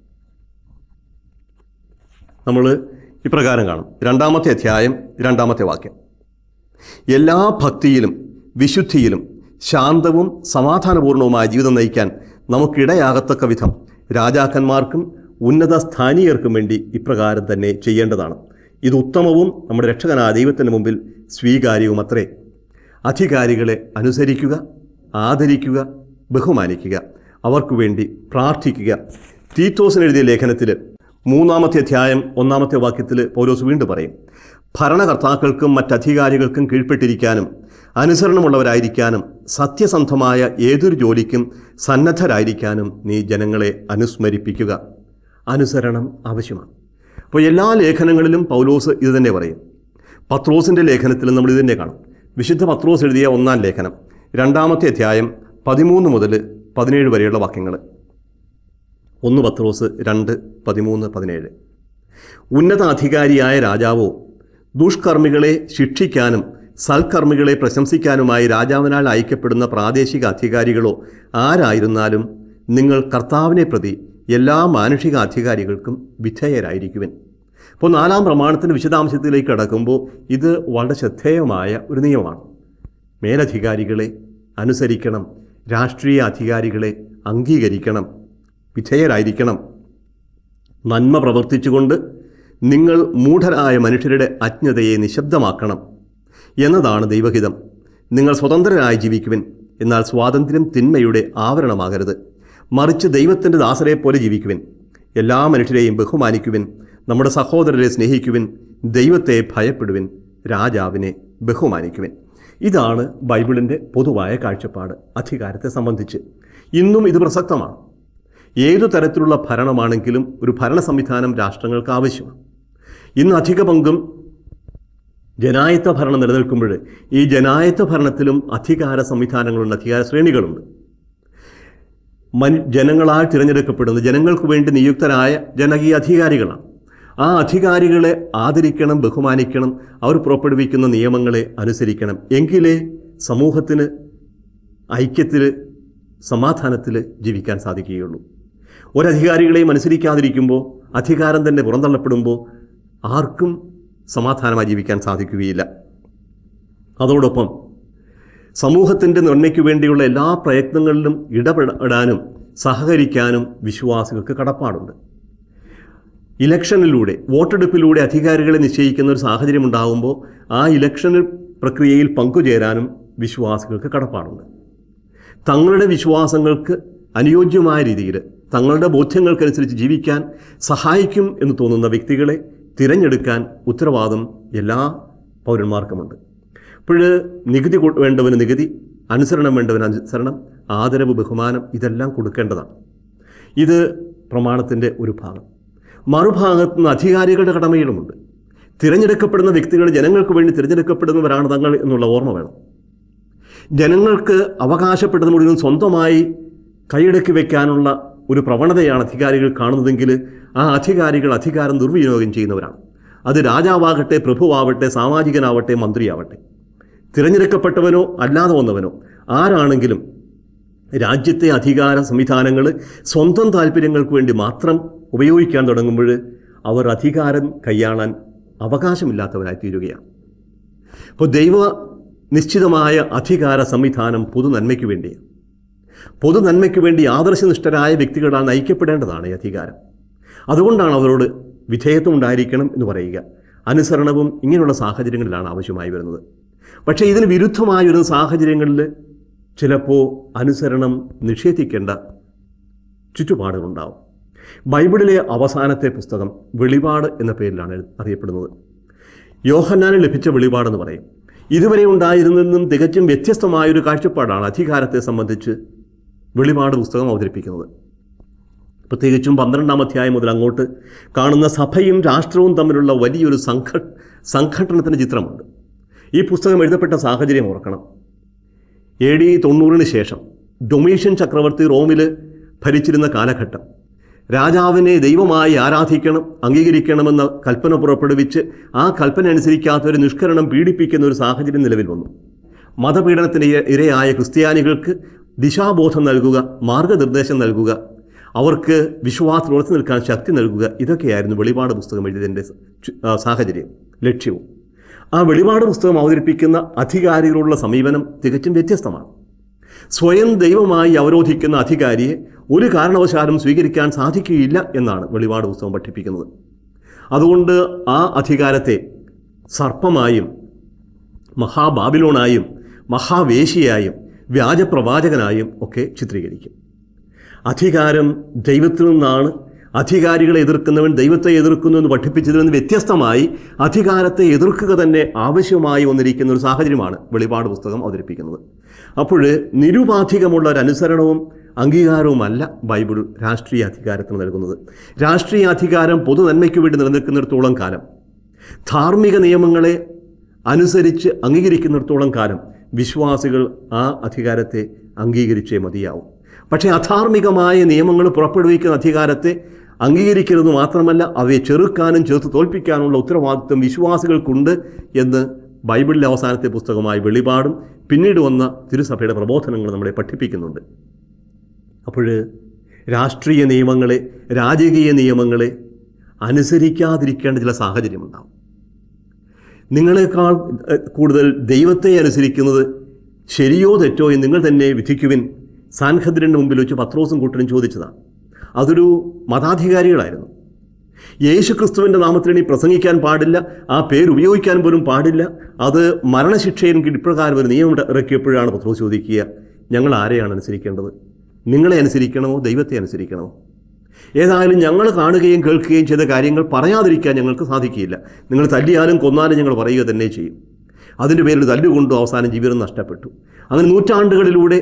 നമ്മൾ ഇപ്രകാരം കാണും രണ്ടാമത്തെ അധ്യായം രണ്ടാമത്തെ വാക്യം എല്ലാ ഭക്തിയിലും വിശുദ്ധിയിലും ശാന്തവും സമാധാനപൂർണവുമായ ജീവിതം നയിക്കാൻ നമുക്കിടയാകത്തക്ക വിധം രാജാക്കന്മാർക്കും ഉന്നത സ്ഥാനീയർക്കും വേണ്ടി ഇപ്രകാരം തന്നെ ചെയ്യേണ്ടതാണ് ഇത് ഉത്തമവും നമ്മുടെ രക്ഷകനായ ദൈവത്തിന് മുമ്പിൽ സ്വീകാര്യവുമത്രേ അധികാരികളെ അനുസരിക്കുക ആദരിക്കുക ബഹുമാനിക്കുക അവർക്കു വേണ്ടി പ്രാർത്ഥിക്കുക തീത്തോസിന് എഴുതിയ ലേഖനത്തിൽ മൂന്നാമത്തെ അധ്യായം ഒന്നാമത്തെ വാക്യത്തിൽ പൗലോസ് വീണ്ടും പറയും ഭരണകർത്താക്കൾക്കും മറ്റധികാരികൾക്കും കീഴ്പ്പെട്ടിരിക്കാനും അനുസരണമുള്ളവരായിരിക്കാനും സത്യസന്ധമായ ഏതൊരു ജോലിക്കും സന്നദ്ധരായിരിക്കാനും നീ ജനങ്ങളെ അനുസ്മരിപ്പിക്കുക അനുസരണം ആവശ്യമാണ് അപ്പോൾ എല്ലാ ലേഖനങ്ങളിലും പൗലോസ് ഇത് തന്നെ പറയും പത്രോസിൻ്റെ ലേഖനത്തിലും നമ്മൾ ഇത് തന്നെ കാണും വിശുദ്ധ പത്രോസ് എഴുതിയ ഒന്നാം ലേഖനം രണ്ടാമത്തെ അധ്യായം പതിമൂന്ന് മുതൽ പതിനേഴ് വരെയുള്ള വാക്യങ്ങൾ ഒന്ന് പത്രോസ് രണ്ട് പതിമൂന്ന് പതിനേഴ് ഉന്നത അധികാരിയായ രാജാവോ ദുഷ്കർമ്മികളെ ശിക്ഷിക്കാനും സൽക്കർമ്മികളെ പ്രശംസിക്കാനുമായി രാജാവിനാൽ അയക്കപ്പെടുന്ന പ്രാദേശിക അധികാരികളോ ആരായിരുന്നാലും നിങ്ങൾ കർത്താവിനെ പ്രതി എല്ലാ മാനുഷിക അധികാരികൾക്കും വിധേയരായിരിക്കുവൻ അപ്പോൾ നാലാം പ്രമാണത്തിൻ്റെ വിശദാംശത്തിലേക്ക് കടക്കുമ്പോൾ ഇത് വളരെ ശ്രദ്ധേയമായ ഒരു നിയമമാണ് മേലധികാരികളെ അനുസരിക്കണം രാഷ്ട്രീയ അധികാരികളെ അംഗീകരിക്കണം വിധേയരായിരിക്കണം നന്മ പ്രവർത്തിച്ചുകൊണ്ട് നിങ്ങൾ മൂഢരായ മനുഷ്യരുടെ അജ്ഞതയെ നിശബ്ദമാക്കണം എന്നതാണ് ദൈവഹിതം നിങ്ങൾ സ്വതന്ത്രരായി ജീവിക്കുവിൻ എന്നാൽ സ്വാതന്ത്ര്യം തിന്മയുടെ ആവരണമാകരുത് മറിച്ച് ദൈവത്തിൻ്റെ ദാസരെ പോലെ ജീവിക്കുവിൻ എല്ലാ മനുഷ്യരെയും ബഹുമാനിക്കുവിൻ നമ്മുടെ സഹോദരരെ സ്നേഹിക്കുവിൻ ദൈവത്തെ ഭയപ്പെടുവിൻ രാജാവിനെ ബഹുമാനിക്കുവിൻ ഇതാണ് ബൈബിളിൻ്റെ പൊതുവായ കാഴ്ചപ്പാട് അധികാരത്തെ സംബന്ധിച്ച് ഇന്നും ഇത് പ്രസക്തമാണ് ഏതു തരത്തിലുള്ള ഭരണമാണെങ്കിലും ഒരു ഭരണ സംവിധാനം രാഷ്ട്രങ്ങൾക്ക് ആവശ്യമാണ് ഇന്ന് അധിക പങ്കും ജനായത്ത ഭരണം നിലനിൽക്കുമ്പോൾ ഈ ജനായത്ത ഭരണത്തിലും അധികാര സംവിധാനങ്ങളുണ്ട് അധികാര ശ്രേണികളുണ്ട് മൻ ജനങ്ങളാൽ തിരഞ്ഞെടുക്കപ്പെടുന്ന ജനങ്ങൾക്ക് വേണ്ടി നിയുക്തരായ ജനകീയ അധികാരികളാണ് ആ അധികാരികളെ ആദരിക്കണം ബഹുമാനിക്കണം അവർ പുറപ്പെടുവിക്കുന്ന നിയമങ്ങളെ അനുസരിക്കണം എങ്കിലേ സമൂഹത്തിന് ഐക്യത്തിൽ സമാധാനത്തിൽ ജീവിക്കാൻ സാധിക്കുകയുള്ളൂ ഒരധികാരികളെയും അനുസരിക്കാതിരിക്കുമ്പോൾ അധികാരം തന്നെ പുറന്തള്ളപ്പെടുമ്പോൾ ആർക്കും സമാധാനമായി ജീവിക്കാൻ സാധിക്കുകയില്ല അതോടൊപ്പം സമൂഹത്തിൻ്റെ നന്മയ്ക്ക് വേണ്ടിയുള്ള എല്ലാ പ്രയത്നങ്ങളിലും ഇടപെടാനും സഹകരിക്കാനും വിശ്വാസികൾക്ക് കടപ്പാടുണ്ട് ഇലക്ഷനിലൂടെ വോട്ടെടുപ്പിലൂടെ അധികാരികളെ നിശ്ചയിക്കുന്ന ഒരു സാഹചര്യം ഉണ്ടാകുമ്പോൾ ആ ഇലക്ഷൻ പ്രക്രിയയിൽ പങ്കുചേരാനും വിശ്വാസികൾക്ക് കടപ്പാടുണ്ട് തങ്ങളുടെ വിശ്വാസങ്ങൾക്ക് അനുയോജ്യമായ രീതിയിൽ തങ്ങളുടെ ബോധ്യങ്ങൾക്കനുസരിച്ച് ജീവിക്കാൻ സഹായിക്കും എന്ന് തോന്നുന്ന വ്യക്തികളെ തിരഞ്ഞെടുക്കാൻ ഉത്തരവാദം എല്ലാ പൗരന്മാർക്കുമുണ്ട് അപ്പോൾ നികുതി കൊ- വേണ്ടവന് നികുതി അനുസരണം വേണ്ടവന് അനുസരണം ആദരവ് ബഹുമാനം ഇതെല്ലാം കൊടുക്കേണ്ടതാണ് ഇത് പ്രമാണത്തിൻ്റെ ഒരു ഭാഗം മറുഭാഗത്ത് നിന്ന് അധികാരികളുടെ കടമകളുമുണ്ട് തിരഞ്ഞെടുക്കപ്പെടുന്ന വ്യക്തികൾ ജനങ്ങൾക്ക് വേണ്ടി തിരഞ്ഞെടുക്കപ്പെടുന്നവരാണ് തങ്ങൾ എന്നുള്ള ഓർമ്മ വേണം ജനങ്ങൾക്ക് അവകാശപ്പെട്ടത് മുഴുവൻ സ്വന്തമായി കൈയടക്കി വെക്കാനുള്ള ഒരു പ്രവണതയാണ് അധികാരികൾ കാണുന്നതെങ്കിൽ ആ അധികാരികൾ അധികാരം ദുർവിനിയോഗം ചെയ്യുന്നവരാണ് അത് രാജാവാകട്ടെ പ്രഭുവാവട്ടെ സാമാജികനാവട്ടെ മന്ത്രിയാവട്ടെ തിരഞ്ഞെടുക്കപ്പെട്ടവനോ അല്ലാതെ വന്നവനോ ആരാണെങ്കിലും രാജ്യത്തെ അധികാര സംവിധാനങ്ങൾ സ്വന്തം താല്പര്യങ്ങൾക്ക് വേണ്ടി മാത്രം ഉപയോഗിക്കാൻ തുടങ്ങുമ്പോൾ അവർ അധികാരം കൈയാളാൻ അവകാശമില്ലാത്തവരായി തീരുകയാണ് അപ്പോൾ ദൈവ നിശ്ചിതമായ അധികാര സംവിധാനം പൊതു നന്മയ്ക്ക് വേണ്ടിയാണ് പൊതു നന്മയ്ക്ക് വേണ്ടി ആദർശനിഷ്ഠരായ വ്യക്തികളാൽ നയിക്കപ്പെടേണ്ടതാണ് ഈ അധികാരം അതുകൊണ്ടാണ് അവരോട് വിധേയത്വം ഉണ്ടായിരിക്കണം എന്ന് പറയുക അനുസരണവും ഇങ്ങനെയുള്ള സാഹചര്യങ്ങളിലാണ് ആവശ്യമായി വരുന്നത് പക്ഷേ ഇതിന് വിരുദ്ധമായ ഒരു സാഹചര്യങ്ങളിൽ ചിലപ്പോൾ അനുസരണം നിഷേധിക്കേണ്ട ചുറ്റുപാടുകളുണ്ടാവും ബൈബിളിലെ അവസാനത്തെ പുസ്തകം വെളിപാട് എന്ന പേരിലാണ് അറിയപ്പെടുന്നത് യോഹന്നാന് ലഭിച്ച വെളിപാടെന്ന് പറയും ഇതുവരെ ഉണ്ടായിരുന്നതിൽ തികച്ചും വ്യത്യസ്തമായൊരു കാഴ്ചപ്പാടാണ് അധികാരത്തെ സംബന്ധിച്ച് വെളിപാട് പുസ്തകം അവതരിപ്പിക്കുന്നത് പ്രത്യേകിച്ചും പന്ത്രണ്ടാം അധ്യായം മുതൽ അങ്ങോട്ട് കാണുന്ന സഭയും രാഷ്ട്രവും തമ്മിലുള്ള വലിയൊരു സംഘ സംഘടനത്തിൻ്റെ ചിത്രമുണ്ട് ഈ പുസ്തകം എഴുതപ്പെട്ട സാഹചര്യം ഓർക്കണം എ ഡി തൊണ്ണൂറിന് ശേഷം ഡൊമീഷ്യൻ ചക്രവർത്തി റോമിൽ ഭരിച്ചിരുന്ന കാലഘട്ടം രാജാവിനെ ദൈവമായി ആരാധിക്കണം അംഗീകരിക്കണമെന്ന കൽപ്പന പുറപ്പെടുവിച്ച് ആ കൽപ്പന അനുസരിക്കാത്തവരെ നിഷ്കരണം പീഡിപ്പിക്കുന്ന ഒരു സാഹചര്യം നിലവിൽ വന്നു മതപീഡനത്തിന് ഇര- ഇരയായ ക്രിസ്ത്യാനികൾക്ക് ദിശാബോധം നൽകുക മാർഗനിർദ്ദേശം നൽകുക അവർക്ക് വിശ്വാസത്തിൽ ഉറച്ചു നിൽക്കാൻ ശക്തി നൽകുക ഇതൊക്കെയായിരുന്നു വെളിപാട് പുസ്തകം എഴുതിയതിൻ്റെ ചു- ആ, സാഹചര്യം ലക്ഷ്യവും ആ വെളിപാട് പുസ്തകം അവതരിപ്പിക്കുന്ന അധികാരികളുള്ള സമീപനം തികച്ചും വ്യത്യസ്തമാണ് സ്വയം ദൈവമായി അവരോധിക്കുന്ന അധികാരിയെ ഒരു കാരണവശാലും സ്വീകരിക്കാൻ സാധിക്കുകയില്ല എന്നാണ് വെളിപാട് പുസ്തകം പഠിപ്പിക്കുന്നത് അതുകൊണ്ട് ആ അധികാരത്തെ സർപ്പമായും മഹാബാബിലോണായും മഹാവേശിയായും വ്യാജപ്രവാചകനായും ഒക്കെ ചിത്രീകരിക്കും അധികാരം ദൈവത്തിൽ നിന്നാണ് അധികാരികളെ എതിർക്കുന്നവൻ ദൈവത്തെ എതിർക്കുന്നു എന്ന് പഠിപ്പിച്ചതിൽ നിന്ന് വ്യത്യസ്തമായി അധികാരത്തെ എതിർക്കുക തന്നെ ആവശ്യമായി വന്നിരിക്കുന്ന ഒരു സാഹചര്യമാണ് വെളിപാട് പുസ്തകം അവതരിപ്പിക്കുന്നത് അപ്പോൾ നിരുപാധികമുള്ള ഒരു അനുസരണവും അംഗീകാരവുമല്ല ബൈബിൾ രാഷ്ട്രീയ അധികാരത്തിന് നൽകുന്നത് രാഷ്ട്രീയ അധികാരം പൊതു നന്മയ്ക്ക് വേണ്ടി നിലനിൽക്കുന്നിടത്തോളം കാലം ധാർമ്മിക നിയമങ്ങളെ അനുസരിച്ച് അംഗീകരിക്കുന്നിടത്തോളം കാലം വിശ്വാസികൾ ആ അധികാരത്തെ അംഗീകരിച്ചേ മതിയാവും പക്ഷേ അധാർമികമായ നിയമങ്ങൾ പുറപ്പെടുവിക്കുന്ന അധികാരത്തെ അംഗീകരിക്കുന്നത് മാത്രമല്ല അവയെ ചെറുക്കാനും ചേർത്ത് തോൽപ്പിക്കാനുള്ള ഉത്തരവാദിത്വം വിശ്വാസികൾക്കുണ്ട് എന്ന് ബൈബിളിലെ അവസാനത്തെ പുസ്തകമായ വെളിപാടും പിന്നീട് വന്ന തിരുസഭയുടെ പ്രബോധനങ്ങൾ നമ്മളെ പഠിപ്പിക്കുന്നുണ്ട് അപ്പോൾ രാഷ്ട്രീയ നിയമങ്ങളെ രാജകീയ നിയമങ്ങളെ അനുസരിക്കാതിരിക്കേണ്ട ചില സാഹചര്യമുണ്ടാവും നിങ്ങളെക്കാൾ എഹ്, കൂടുതൽ ദൈവത്തെ അനുസരിക്കുന്നത് ശരിയോ തെറ്റോ എന്ന് നിങ്ങൾ തന്നെ വിധിക്കുവിൻ സാൻഹദ്രൻ്റെ മുമ്പിൽ വെച്ച് പത്രോസും കൂട്ടരും ചോദിച്ചതാണ് അതൊരു മതാധികാരികളായിരുന്നു യേശു ക്രിസ്തുവിൻ്റെ നാമത്തിൽ ഇനി പ്രസംഗിക്കാൻ പാടില്ല ആ പേര് ഉപയോഗിക്കാൻ പോലും പാടില്ല അത് മരണശിക്ഷയും ഇപ്രകാരം ഒരു നിയമം ഇറക്കിയപ്പോഴാണ് പത്രോസ് ചോദിക്കുക ഞങ്ങൾ ആരെയാണ് അനുസരിക്കേണ്ടത് നിങ്ങളെ അനുസരിക്കണമോ ദൈവത്തെ അനുസരിക്കണമോ ഏതായാലും ഞങ്ങൾ കാണുകയും കേൾക്കുകയും ചെയ്ത കാര്യങ്ങൾ പറയാതിരിക്കാൻ ഞങ്ങൾക്ക് സാധിക്കുകയില്ല നിങ്ങൾ തല്ലിയാലും കൊന്നാലും ഞങ്ങൾ പറയുക തന്നെ ചെയ്യും അതിൻ്റെ പേരിൽ തല്ലുകൊണ്ടു അവസാനം ജീവിതം നഷ്ടപ്പെട്ടു അങ്ങനെ നൂറ്റാണ്ടുകളിലൂടെ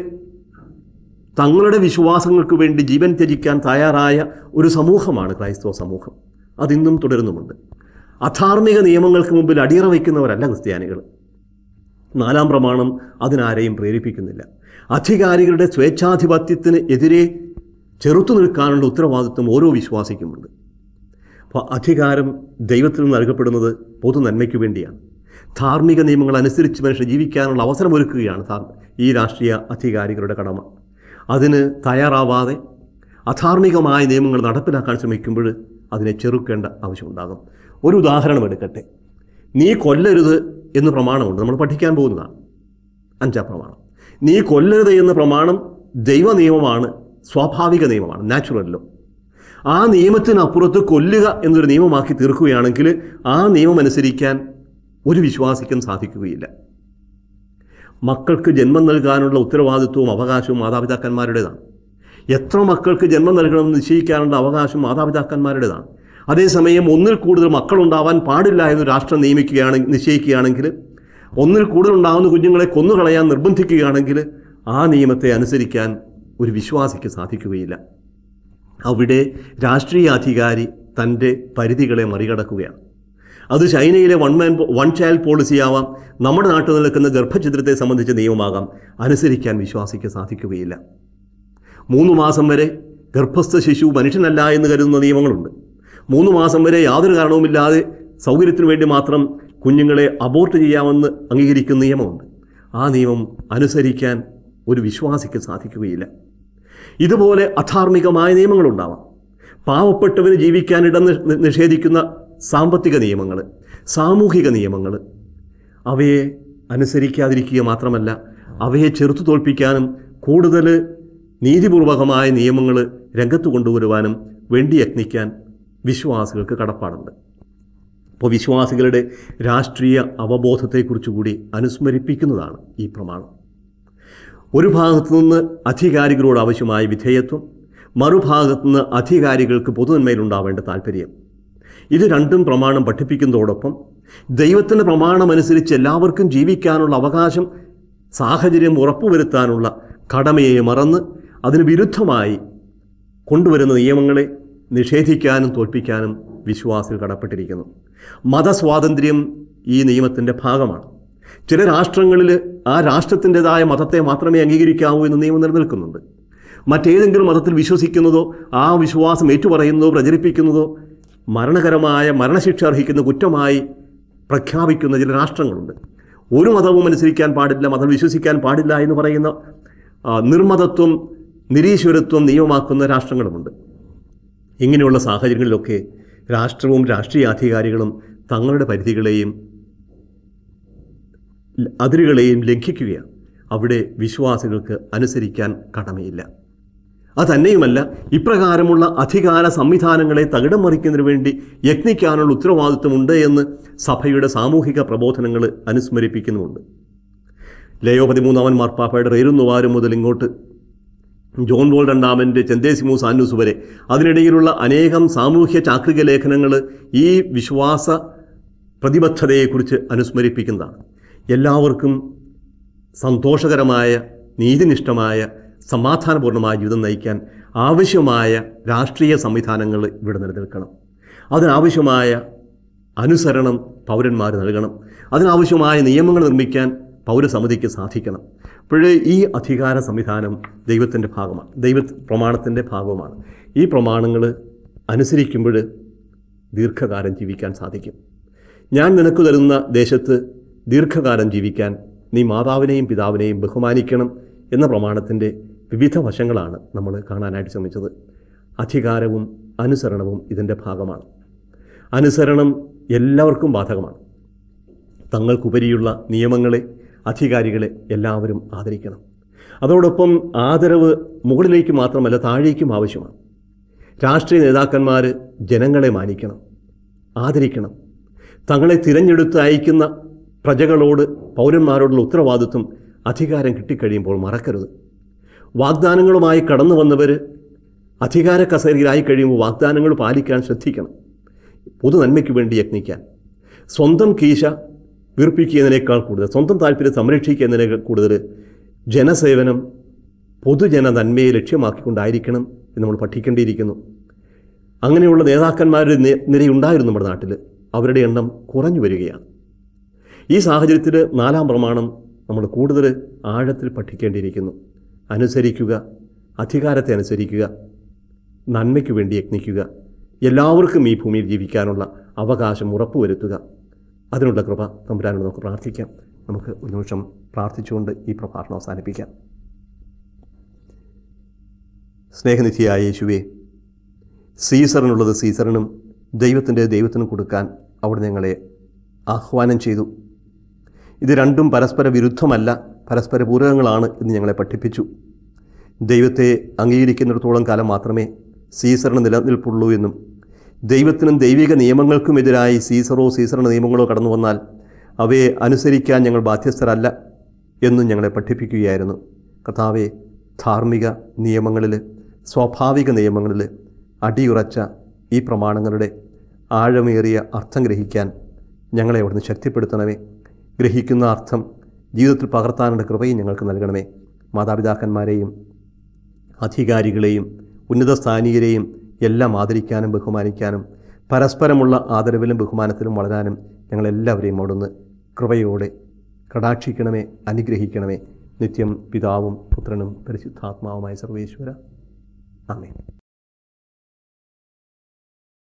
തങ്ങളുടെ വിശ്വാസങ്ങൾക്ക് വേണ്ടി ജീവൻ ത്യജിക്കാൻ തയ്യാറായ ഒരു സമൂഹമാണ് ക്രൈസ്തവ സമൂഹം അതിന്നും തുടരുന്നുമുണ്ട് അധാർമിക നിയമങ്ങൾക്ക് മുമ്പിൽ അടിയറ വയ്ക്കുന്നവരല്ല ക്രിസ്ത്യാനികൾ നാലാം പ്രമാണം അതിനാരെയും പ്രേരിപ്പിക്കുന്നില്ല അധികാരികളുടെ സ്വേച്ഛാധിപത്യത്തിന് എതിരെ ചെറുത്തു നിൽക്കാനുള്ള ഉത്തരവാദിത്വം ഓരോ വിശ്വാസിക്കുമുണ്ട് അപ്പോൾ അധികാരം ദൈവത്തിൽ നിന്ന് നൽകപ്പെടുന്നത് പൊതു നന്മയ്ക്ക് വേണ്ടിയാണ് ധാർമ്മിക നിയമങ്ങൾ അനുസരിച്ച് മനുഷ്യർ ജീവിക്കാനുള്ള അവസരമൊരുക്കുകയാണ് ധാർ- ഈ രാഷ്ട്രീയ അധികാരികളുടെ കടമ അതിന് തയ്യാറാവാതെ അധാർമികമായ നിയമങ്ങൾ നടപ്പിലാക്കാൻ ശ്രമിക്കുമ്പോൾ അതിനെ ചെറുക്കേണ്ട ആവശ്യമുണ്ടാകും ഒരു ഉദാഹരണം എടുക്കട്ടെ നീ കൊല്ലരുത് എന്ന് പ്രമാണമുണ്ട് നമ്മൾ പഠിക്കാൻ പോകുന്നതാണ് അഞ്ചാം പ്രമാണം നീ കൊല്ലരുത് എന്ന പ്രമാണം ദൈവ നിയമമാണ് സ്വാഭാവിക നിയമമാണ് നാച്ചുറൽ ലോ ആ നിയമത്തിനപ്പുറത്ത് കൊല്ലുക എന്നൊരു നിയമമാക്കി തീർക്കുകയാണെങ്കിൽ ആ നിയമം അനുസരിക്കാൻ ഒരു വിശ്വാസിക്കും സാധിക്കുകയില്ല മക്കൾക്ക് ജന്മം നൽകാനുള്ള ഉത്തരവാദിത്വവും അവകാശവും മാതാപിതാക്കന്മാരുടേതാണ് എത്ര മക്കൾക്ക് ജന്മം നൽകണമെന്ന് നിശ്ചയിക്കാനുള്ള അവകാശം മാതാപിതാക്കന്മാരുടേതാണ് അതേസമയം ഒന്നിൽ കൂടുതൽ മക്കളുണ്ടാവാൻ പാടില്ല എന്ന് രാഷ്ട്രം നിയമിക്കുകയാണെങ്കിൽ നിശ്ചയിക്കുകയാണെങ്കിൽ ഒന്നിൽ കൂടുതൽ ഉണ്ടാകുന്ന കുഞ്ഞുങ്ങളെ കൊന്നുകളയാൻ നിർബന്ധിക്കുകയാണെങ്കിൽ ആ നിയമത്തെ അനുസരിക്കാൻ ഒരു വിശ്വാസിക്ക് സാധിക്കുകയില്ല അവിടെ രാഷ്ട്രീയ അധികാരി തൻ്റെ പരിധികളെ മറികടക്കുകയാണ് അത് ചൈനയിലെ one man one child policy ആവാം നമ്മുടെ നാട്ടിൽ നിൽക്കുന്ന ഗർഭഛിദ്രത്തെ സംബന്ധിച്ച നിയമമാകാം അനുസരിക്കാൻ വിശ്വാസിക്ക് സാധിക്കുകയില്ല മൂന്ന് മാസം വരെ ഗർഭസ്ഥ ശിശു മനുഷ്യനല്ല എന്ന് കരുതുന്ന നിയമങ്ങളുണ്ട് മൂന്ന് മാസം വരെ യാതൊരു കാരണവുമില്ലാതെ സൗകര്യത്തിന് വേണ്ടി മാത്രം കുഞ്ഞുങ്ങളെ അബോർട്ട് ചെയ്യാമെന്ന് അംഗീകരിക്കുന്ന നിയമമുണ്ട് ആ നിയമം അനുസരിക്കാൻ ഒരു വിശ്വാസിക്ക് സാധിക്കുകയില്ല ഇതുപോലെ അധാർമികമായ നിയമങ്ങളുണ്ടാവാം പാവപ്പെട്ടവന് ജീവിക്കാൻ ഇടം നി- നിഷേധിക്കുന്ന സാമ്പത്തിക നിയമങ്ങൾ സാമൂഹിക നിയമങ്ങൾ അവയെ അനുസരിക്കാതിരിക്കുക മാത്രമല്ല അവയെ ചെറുത്തു തോൽപ്പിക്കാനും കൂടുതൽ നീതിപൂർവകമായ നിയമങ്ങൾ രംഗത്ത് കൊണ്ടുവരുവാനും വേണ്ടി യത്നിക്കാൻ വിശ്വാസികൾക്ക് കടപ്പാടുണ്ട് അപ്പോൾ വിശ്വാസികളുടെ രാഷ്ട്രീയ അവബോധത്തെക്കുറിച്ച് കൂടി അനുസ്മരിപ്പിക്കുന്നതാണ് ഈ പ്രമാണം ഒരു ഭാഗത്തു നിന്ന് അധികാരികളോട് ആവശ്യമായ വിധേയത്വം മറുഭാഗത്തു നിന്ന് അധികാരികൾക്ക് പൊതുനന്മയിലുണ്ടാവേണ്ട താല്പര്യം ഇത് രണ്ടും പ്രമാണം പഠിപ്പിക്കുന്നതോടൊപ്പം ദൈവത്തിൻ്റെ പ്രമാണമനുസരിച്ച് എല്ലാവർക്കും ജീവിക്കാനുള്ള അവകാശം സാഹചര്യം ഉറപ്പുവരുത്താനുള്ള കടമയെ മറന്ന് അതിന് വിരുദ്ധമായി കൊണ്ടുവരുന്ന നിയമങ്ങളെ നിഷേധിക്കാനും തോൽപ്പിക്കാനും വിശ്വാസികൾ കടപ്പെട്ടിരിക്കുന്നു മതസ്വാതന്ത്ര്യം ഈ നിയമത്തിൻ്റെ ഭാഗമാണ് ചില രാഷ്ട്രങ്ങളിൽ ആ രാഷ്ട്രത്തിൻ്റെതായ മതത്തെ മാത്രമേ അംഗീകരിക്കാവൂ എന്ന് നിയമം നിലനിൽക്കുന്നുണ്ട് മറ്റേതെങ്കിലും മതത്തിൽ വിശ്വസിക്കുന്നതോ ആ വിശ്വാസം ഏറ്റുപറയുന്നതോ പ്രചരിപ്പിക്കുന്നതോ മരണകരമായ മരണശിക്ഷ അർഹിക്കുന്ന കുറ്റമായി പ്രഖ്യാപിക്കുന്ന ചില രാഷ്ട്രങ്ങളുണ്ട് ഒരു മതവും അനുസരിക്കാൻ പാടില്ല മതം വിശ്വസിക്കാൻ പാടില്ല എന്ന് പറയുന്ന ആ, നിർമ്മതത്വം നിരീശ്വരത്വം നിയമമാക്കുന്ന രാഷ്ട്രങ്ങളുമുണ്ട് ഇങ്ങനെയുള്ള സാഹചര്യങ്ങളിലൊക്കെ രാഷ്ട്രവും രാഷ്ട്രീയ അധികാരികളും തങ്ങളുടെ പരിധികളെയും ല- അതിരുകളെയും ലംഘിക്കുകയാണ് അവിടെ വിശ്വാസികൾക്ക് അനുസരിക്കാൻ കടമയില്ല അതന്നെയുമല്ല ഇപ്രകാരമുള്ള അധികാര സംവിധാനങ്ങളെ തകിടം മറിക്കുന്നതിന് വേണ്ടി യത്നിക്കാനുള്ള ഉത്തരവാദിത്വമുണ്ട് എന്ന് സഭയുടെ സാമൂഹിക പ്രബോധനങ്ങൾ അനുസ്മരിപ്പിക്കുന്നുമുണ്ട് ലയോ പതിമൂന്നാമൻ മാർപ്പാപ്പയുടെ റേരുന്നുവാരും മുതൽ ഇങ്ങോട്ട് ജോൺ ബോൾ രണ്ടാമൻ്റെ ചെന്തേസിമൂസ് ആന്നൂസ് വരെ അതിനിടയിലുള്ള അനേകം സാമൂഹ്യ ചാക്രിക ലേഖനങ്ങൾ ഈ വിശ്വാസ പ്രതിബദ്ധതയെക്കുറിച്ച് അനുസ്മരിപ്പിക്കുന്നതാണ് എല്ലാവർക്കും സന്തോഷകരമായ നീതിനിഷ്ഠമായ സമാധാനപൂർണ്ണമായ ജീവിതം നയിക്കാൻ ആവശ്യമായ രാഷ്ട്രീയ സംവിധാനങ്ങൾ ഇവിടെ നിലനിൽക്കണം അതിനാവശ്യമായ അനുസരണം പൗരന്മാർ നൽകണം അതിനാവശ്യമായ നിയമങ്ങൾ നിർമ്മിക്കാൻ പൗരസമിതിക്ക് സാധിക്കണം അപ്പോഴേ ഈ അധികാര സംവിധാനം ദൈവത്തിൻ്റെ ഭാഗമാണ് ദൈവ പ്രമാണത്തിൻ്റെ ഭാഗവുമാണ് ഈ പ്രമാണങ്ങൾ അനുസരിക്കുമ്പോൾ ദീർഘകാലം ജീവിക്കാൻ സാധിക്കും ഞാൻ നിനക്ക് തരുന്ന ദേശത്ത് ദീർഘകാലം ജീവിക്കാൻ നീ മാതാവിനെയും പിതാവിനെയും ബഹുമാനിക്കണം എന്ന പ്രമാണത്തിൻ്റെ വിവിധ വശങ്ങളാണ് നമ്മൾ കാണാനായിട്ട് ശ്രമിച്ചത് അധികാരവും അനുസരണവും ഇതിൻ്റെ ഭാഗമാണ് അനുസരണം എല്ലാവർക്കും ബാധകമാണ് തങ്ങൾക്കുപരിയുള്ള നിയമങ്ങളെ അധികാരികളെ എല്ലാവരും ആദരിക്കണം അതോടൊപ്പം ആദരവ് മുകളിലേക്ക് മാത്രമല്ല താഴേക്കും ആവശ്യമാണ് രാഷ്ട്രീയ നേതാക്കന്മാർ ജനങ്ങളെ മാനിക്കണം ആദരിക്കണം തങ്ങളെ തിരഞ്ഞെടുത്ത് അയക്കുന്ന പ്രജകളോട് പൗരന്മാരോടുള്ള ഉത്തരവാദിത്വം അധികാരം കിട്ടിക്കഴിയുമ്പോൾ മറക്കരുത് വാഗ്ദാനങ്ങളുമായി കടന്നു വന്നവർ അധികാര കസേരയിലായി കഴിയുമ്പോൾ വാഗ്ദാനങ്ങൾ പാലിക്കാൻ ശ്രദ്ധിക്കണം പൊതു നന്മയ്ക്ക് വേണ്ടി യത്നിക്കാൻ സ്വന്തം കീശ വീർപ്പിക്കുന്നതിനേക്കാൾ കൂടുതൽ സ്വന്തം താല്പര്യം സംരക്ഷിക്കുന്നതിനേക്കാൾ കൂടുതൽ ജനസേവനം പൊതുജന നന്മയെ ലക്ഷ്യമാക്കിക്കൊണ്ടായിരിക്കണം എന്ന് നമ്മൾ പഠിക്കേണ്ടിയിരിക്കുന്നു അങ്ങനെയുള്ള നേതാക്കന്മാരുടെ നി- നിരയുണ്ടായിരുന്നു നമ്മുടെ നാട്ടിൽ അവരുടെ എണ്ണം കുറഞ്ഞു വരികയാണ് ഈ സാഹചര്യത്തിൽ നാലാം പ്രമാണം നമ്മൾ കൂടുതൽ ആഴത്തിൽ പഠിക്കേണ്ടിയിരിക്കുന്നു അനുസരിക്കുക അധികാരത്തെ അനുസരിക്കുക നന്മയ്ക്ക് വേണ്ടി യത്നിക്കുക എല്ലാവർക്കും ഈ ഭൂമിയിൽ ജീവിക്കാനുള്ള അവകാശം ഉറപ്പുവരുത്തുക അതിനുള്ള കൃപ തമ്പുരാനോട് നമുക്ക് പ്രാർത്ഥിക്കാം നമുക്ക് ഒരു നിമിഷം പ്രാർത്ഥിച്ചുകൊണ്ട് ഈ പ്രഭാഷണം അവസാനിപ്പിക്കാം സ്നേഹനിധിയായ യേശുവേ സീസറിനുള്ളത് സീസറിനും ദൈവത്തിൻ്റെ ദൈവത്തിനും കൊടുക്കാൻ അവിടെ ഞങ്ങളെ ആഹ്വാനം ചെയ്തു ഇത് രണ്ടും പരസ്പര വിരുദ്ധമല്ല പരസ്പര പൂരകങ്ങളാണ് എന്ന് ഞങ്ങളെ പഠിപ്പിച്ചു ദൈവത്തെ അംഗീകരിക്കുന്നിടത്തോളം കാലം മാത്രമേ സീസറിന് നിലനിൽപ്പുള്ളൂ എന്നും ദൈവത്തിനും ദൈവിക നിയമങ്ങൾക്കുമെതിരായി സീസറോ സീസറിൻ്റെ നിയമങ്ങളോ കടന്നു വന്നാൽ അവയെ അനുസരിക്കാൻ ഞങ്ങൾ ബാധ്യസ്ഥരല്ല എന്നും ഞങ്ങളെ പഠിപ്പിക്കുകയായിരുന്നു കഥാവെ ധാർമ്മിക നിയമങ്ങളിൽ സ്വാഭാവിക നിയമങ്ങളിൽ അടിയുറച്ച ഈ പ്രമാണങ്ങളുടെ ആഴമേറിയ അർത്ഥം ഗ്രഹിക്കാൻ ഞങ്ങളെ അവിടുന്ന് ശക്തിപ്പെടുത്തണമേ ഗ്രഹിക്കുന്ന അർത്ഥം ജീവിതത്തിൽ പകർത്താനുള്ള കൃപയും ഞങ്ങൾക്ക് നൽകണമേ മാതാപിതാക്കന്മാരെയും അധികാരികളെയും ഉന്നത സ്ഥാനീയരെയും എല്ലാം ആദരിക്കാനും ബഹുമാനിക്കാനും പരസ്പരമുള്ള ആദരവിലും ബഹുമാനത്തിലും വളരാനും ഞങ്ങളെല്ലാവരെയും അവിടുന്ന് കൃപയോടെ കടാക്ഷിക്കണമേ അനുഗ്രഹിക്കണമേ നിത്യം പിതാവും പുത്രനും പരിശുദ്ധാത്മാവുമായ സർവേശ്വര ആമേൻ